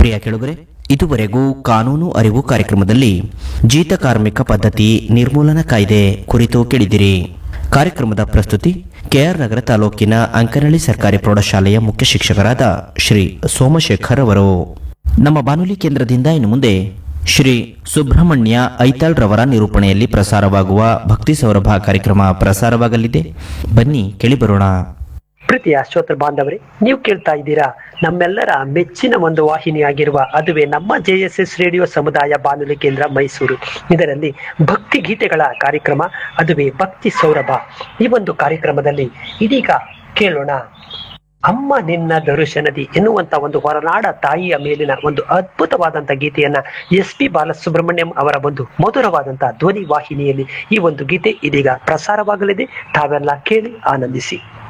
ಪ್ರಿಯ ಕೆಳಗರೆ ಇದುವರೆಗೂ ಕಾನೂನು ಅರಿವು ಕಾರ್ಯಕ್ರಮದಲ್ಲಿ ಜೀತ ಕಾರ್ಮಿಕ ಪದ್ಧತಿ ನಿರ್ಮೂಲನಾ ಕಾಯ್ದೆ ಕುರಿತು ಕೇಳಿದಿರಿ ಕಾರ್ಯಕ್ರಮದ ಪ್ರಸ್ತುತಿ ಕೆಆರ್ ನಗರ ತಾಲೂಕಿನ ಅಂಕನಹಳ್ಳಿ ಸರ್ಕಾರಿ ಪ್ರೌಢಶಾಲೆಯ ಮುಖ್ಯ ಶಿಕ್ಷಕರಾದ ಶ್ರೀ ಸೋಮಶೇಖರ್ ಅವರು ನಮ್ಮ ಬಾನುಲಿ ಕೇಂದ್ರದಿಂದ ಇನ್ನು ಮುಂದೆ ಶ್ರೀ ಸುಬ್ರಹ್ಮಣ್ಯ ಐತಾಳ್ ರವರ ನಿರೂಪಣೆಯಲ್ಲಿ ಪ್ರಸಾರವಾಗುವ ಭಕ್ತಿ ಸೌರಭ ಕಾರ್ಯಕ್ರಮ ಪ್ರಸಾರವಾಗಲಿದೆ ಬನ್ನಿ ಕೇಳಿಬರೋಣ ಪ್ರೀತಿಯ ಶ್ರೋತೃ ಬಾಂಧವರೇ ನೀವು ಕೇಳ್ತಾ ಇದ್ದೀರಾ ನಮ್ಮೆಲ್ಲರ ಮೆಚ್ಚಿನ ಒಂದು ವಾಹಿನಿಯಾಗಿರುವ ಅದುವೇ ನಮ್ಮ ಜೆ ಎಸ್ ಎಸ್ ರೇಡಿಯೋ ಸಮುದಾಯ ಬಾನುಲಿ ಕೇಂದ್ರ ಮೈಸೂರು ಇದರಲ್ಲಿ ಭಕ್ತಿ ಗೀತೆಗಳ ಕಾರ್ಯಕ್ರಮ ಅದುವೇ ಭಕ್ತಿ ಸೌರಭ ಈ ಒಂದು ಕಾರ್ಯಕ್ರಮದಲ್ಲಿ ಇದೀಗ ಕೇಳೋಣ ಅಮ್ಮ ನಿನ್ನ ದರುಶನದಿ ಎನ್ನುವಂತ ಒಂದು ಹೊರನಾಡ ತಾಯಿಯ ಮೇಲಿನ ಒಂದು ಅದ್ಭುತವಾದಂತ ಗೀತೆಯನ್ನ ಎಸ್ ಪಿ ಬಾಲಸುಬ್ರಹ್ಮಣ್ಯಂ ಅವರ ಒಂದು ಮಧುರವಾದಂತಹ ಧ್ವನಿ ವಾಹಿನಿಯಲ್ಲಿ ಈ ಒಂದು ಗೀತೆ ಇದೀಗ ಪ್ರಸಾರವಾಗಲಿದೆ ತಾವೆಲ್ಲ ಕೇಳಿ ಆನಂದಿಸಿ